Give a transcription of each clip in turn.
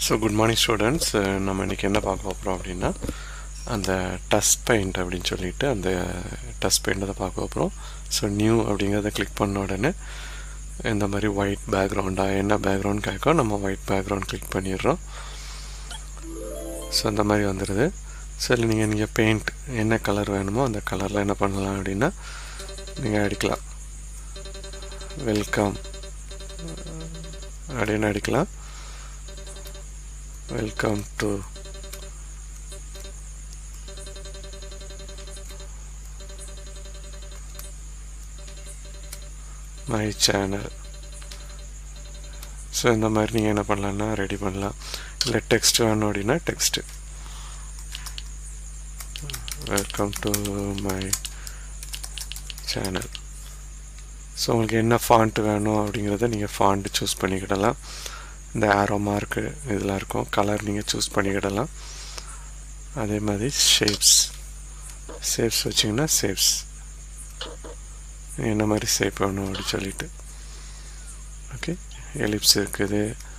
so good morning students நம்ம இன்றைக்கி என்ன பார்க்க போகிறோம் அப்படின்னா அந்த டஸ்ட் பெயிண்ட் அப்படின்னு சொல்லிட்டு அந்த டஸ்ட் பெயிண்ட் தான் பார்க்க போகிறோம் ஸோ நியூ அப்படிங்கிறத கிளிக் பண்ண உடனே இந்த மாதிரி ஒயிட் பேக்ரவுண்டாக என்ன பேக்ரவுண்ட் கேட்கும் நம்ம ஒயிட் பேக்ரவுண்ட் கிளிக் பண்ணிடுறோம் ஸோ அந்த மாதிரி வந்துடுது சரி நீங்கள் நீங்கள் பெயிண்ட் என்ன கலர் வேணுமோ அந்த கலரில் என்ன பண்ணலாம் அப்படின்னா நீங்கள் அடிக்கலாம் வெல்கம் அப்படின்னு அடிக்கலாம் welcome to my channel so இந்த மாதிரி நீங்கள் என்ன பண்ணலான்னா ரெடி பண்ணலாம் இல்லை டெக்ஸ்ட் வேணும் அப்படின்னா text welcome to my channel so உங்களுக்கு என்ன ஃபாண்ட் வேணும் அப்படிங்கிறத நீங்கள் ஃபாண்ட் சூஸ் பண்ணிக்கிடலாம் இந்த ஆரோ மார்க்கு இதெல்லாம் இருக்கும் கலர் நீங்கள் சூஸ் பண்ணிக்கிடலாம் அதே மாதிரி ஷேப்ஸ் ஷேப்ஸ் வச்சிங்கன்னா ஷேப்ஸ் என்ன மாதிரி ஷேப் வேணும் அப்படின்னு சொல்லிட்டு ஓகே எலிப்ஸ் இருக்குது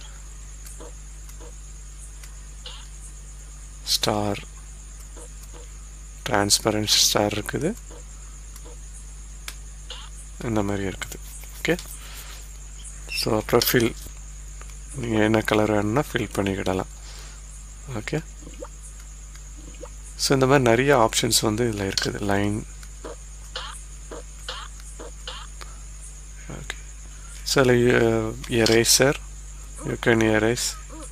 ஸ்டார் டிரான்ஸ்பரண்ட் ஸ்டார் இருக்குது இந்த மாதிரி இருக்குது ஓகே ஸோ அப்புறம் ஃபில் நீங்கள் என்ன கலர் வேணும்னா ஃபில் பண்ணிக்கிடலாம் ஓகே ஸோ இந்த மாதிரி நிறைய ஆப்ஷன்ஸ் வந்து இதில் இருக்குது line okay so eraser you can erase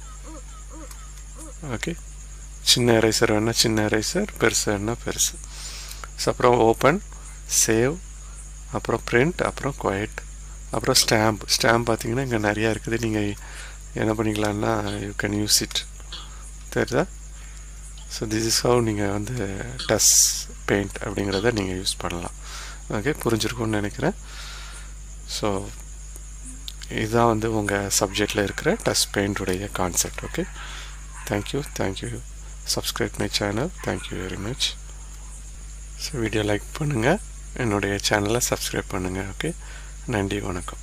okay சின்ன எரேசர் வேணால் சின்ன எரேசர் பெருசு வேணால் பெருசு ஸோ அப்புறம் ஓப்பன் சேவ் அப்புறம் பிரிண்ட் அப்புறம் குவைட் அப்புறம் ஸ்டாம்ப் ஸ்டாம்ப் பார்த்தீங்கன்னா இங்கே நிறையா இருக்குது நீங்கள் என்ன பண்ணிக்கலாம்னா யூ கேன் யூஸ் இட் தெரியுதா ஸோ திஸ் இஸ் ஹவு நீங்கள் வந்து டஸ் பெயிண்ட் அப்படிங்கிறத நீங்கள் யூஸ் பண்ணலாம் ஓகே புரிஞ்சிருக்கும்னு நினைக்கிறேன் ஸோ இதுதான் வந்து உங்கள் சப்ஜெக்டில் இருக்கிற டஸ் பெயிண்டுடைய concept okay thank you thank you subscribe my channel thank you very much so video like பண்ணுங்கள் என்னுடைய சேனலை சப்ஸ்கிரைப் பண்ணுங்கள் ஓகே நன்றி வணக்கம்